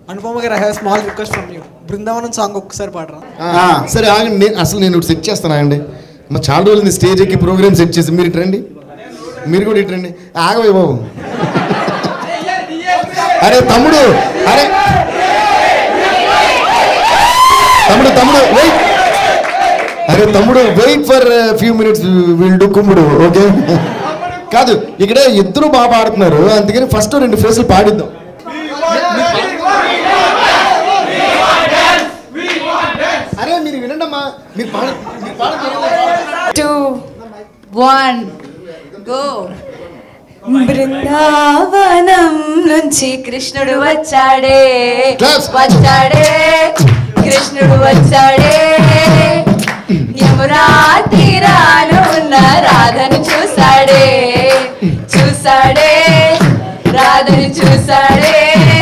అనుపమ గారు I have small request from you Brindavanam song ఒక్కసారి పాడరా ఆ, సరే ఆగండి నేను అసలు నేను ఒకటి సెట్ చేస్తాను ఆగండి మా చాలా రోజులు స్టేజ్ ఎక్కి ప్రోగ్రామ్ సెట్ చేసి మీరు ఇటు రండి మీరు కూడా ఇటు రండి ఆగవే బాబు అరే తమ్ముడు అరే తమ్ముడు తమ్ముడు వెయిట్ అరే తమ్ముడు wait for few minutes will do కుమ్ముడు ఓకే కాదు ఇక్కడ ఇద్దరు బాగా పాడుతున్నారు అందుకని ఫస్ట్ రెండు ఫేసులు పాడిద్దాం అరే మీరు వినండమ్మా మీరు పాడ మీరు పాడ టూ వన్ గో బృందావనం నుంచి కృష్ణుడు వచ్చాడే Claps. వచ్చాడే కృష్ణుడు వచ్చాడే యమునా తీరాను ఉన్న రాధను చూసాడే చూసాడే రాధను చూసాడే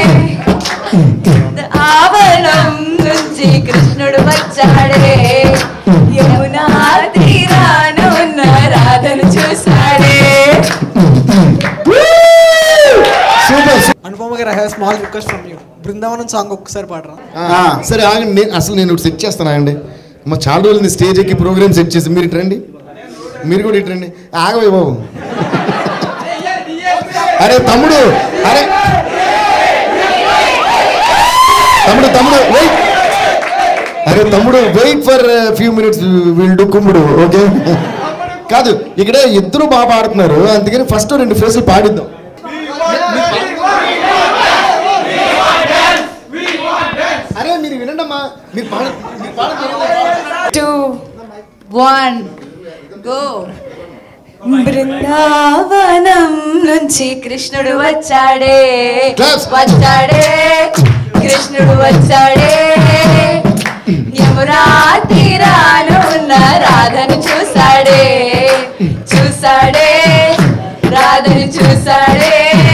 ఆవరణం నుంచి కృష్ణుడు వచ్చాడే యమునా తీరాను ఉన్న రాధను చూసాడే సూపర్ అనుపమ గారు I have small request from you Brindavanam song ఒక్కసారి పాడరా ఆ, సరే ఆగండి నేను అసలు నేను ఒకటి సెట్ చేస్తాను ఆగండి మా చాలా రోజులు స్టేజ్ ఎక్కి ప్రోగ్రామ్ సెట్ చేసి మీరు ఇటు రండి మీరు కూడా ఇటు రండి ఆగవే బాబు అరే తమ్ముడు అరే తమ్ముడు తమ్ముడు వెయిట్ అరే తమ్ముడు wait for few minutes will do కుమ్ముడు ఓకే కాదు ఇక్కడ ఇద్దరు బాగా పాడుతున్నారు అందుకని ఫస్ట్ రెండు ఫేసులు పాడిద్దాం అరే మీరు వినండమ్మా మీరు పాడ మీరు పాడ టూ వన్ గో బృందావనం నుంచి కృష్ణుడు వచ్చాడే Claps. వచ్చాడే కృష్ణుడు వచ్చాడే యమునా తీరాను ఉన్న రాధను చూసాడే చూసాడే రాధను చూసాడే